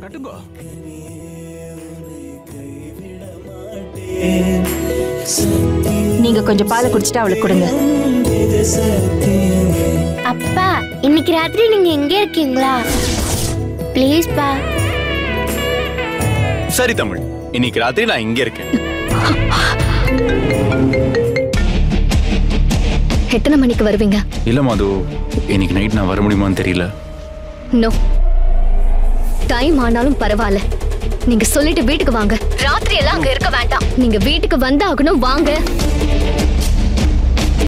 கட்டுங்கோ நீங்க கொஞ்சம் பாலை குடிச்சிட்டு அவளுக்கு கொடுங்க அப்பா இன்னைக்கு ராத்திரி நீங்க எங்க இருக்கீங்களா ப்ளீஸ் பா சரி தமிழ் இன்னைக்கு ராத்திரி நான் இங்க இருக்கேன் எத்தனை மணிக்கு வருவீங்க இல்ல மது இன்னைக்கு நைட் நான் வர முடியுமான்னு தெரியல நோ டைம் ஆனாலும் பரவாயில்ல நீங்க சொல்லிட்டு வீட்டுக்கு வாங்க ராத்திரி எல்லாம் அங்க இருக்க வேண்டாம் நீங்க வீட்டுக்கு வந்தாகணும் வாங்க